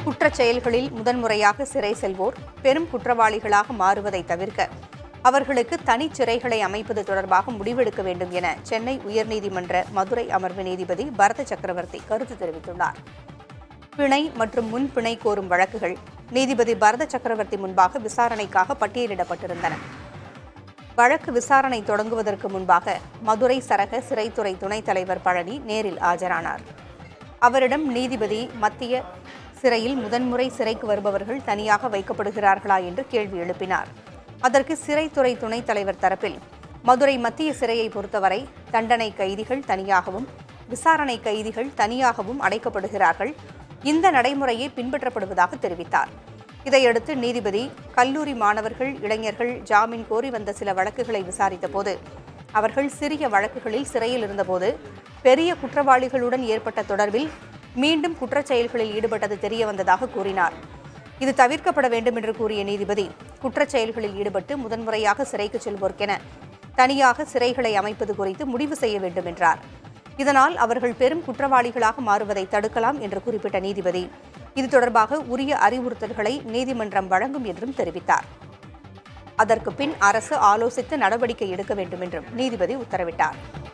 குற்றச் செயல்களில் முதன்முறையாக சிறை செல்வோர் பெரும் குற்றவாளிகளாக மாறுவதை தவிர்க்க அவர்களுக்கு தனிச் சிறைகளை அமைப்பது தொடர்பாக முடிவெடுக்க வேண்டும் என சென்னை உயர்நீதிமன்ற மதுரை அமர்வு நீதிபதி பரத சக்கரவர்த்தி கருத்து தெரிவித்துள்ளார் பிணை மற்றும் முன் பிணை கோரும் வழக்குகள் நீதிபதி பரத சக்கரவர்த்தி முன்பாக விசாரணைக்காக பட்டியலிடப்பட்டிருந்தன வழக்கு விசாரணை தொடங்குவதற்கு முன்பாக மதுரை சரக சிறைத்துறை துணைத் தலைவர் பழனி நேரில் ஆஜரானார் அவரிடம் நீதிபதி மத்திய சிறையில் முதன்முறை சிறைக்கு வருபவர்கள் தனியாக வைக்கப்படுகிறார்களா என்று கேள்வி எழுப்பினார் அதற்கு சிறைத்துறை துணைத் தலைவர் தரப்பில் மதுரை மத்திய சிறையை பொறுத்தவரை தண்டனை கைதிகள் தனியாகவும் விசாரணை கைதிகள் தனியாகவும் அடைக்கப்படுகிறார்கள் இந்த நடைமுறையே பின்பற்றப்படுவதாக தெரிவித்தார் இதையடுத்து நீதிபதி கல்லூரி மாணவர்கள் இளைஞர்கள் ஜாமீன் கோரி வந்த சில வழக்குகளை விசாரித்த போது அவர்கள் சிறிய வழக்குகளில் சிறையில் இருந்தபோது பெரிய குற்றவாளிகளுடன் ஏற்பட்ட தொடர்பில் மீண்டும் குற்றச் செயல்களில் ஈடுபட்டது தெரிய வந்ததாக கூறினார் இது தவிர்க்கப்பட வேண்டும் என்று கூறிய நீதிபதி குற்றச் செயல்களில் ஈடுபட்டு முதன்முறையாக சிறைக்கு செல்வோர்க்கென தனியாக சிறைகளை அமைப்பது குறித்து முடிவு செய்ய வேண்டும் என்றார் இதனால் அவர்கள் பெரும் குற்றவாளிகளாக மாறுவதை தடுக்கலாம் என்று குறிப்பிட்ட நீதிபதி இது தொடர்பாக உரிய அறிவுறுத்தல்களை நீதிமன்றம் வழங்கும் என்றும் தெரிவித்தார் அதற்கு பின் அரசு ஆலோசித்து நடவடிக்கை எடுக்க வேண்டும் என்றும் நீதிபதி உத்தரவிட்டார்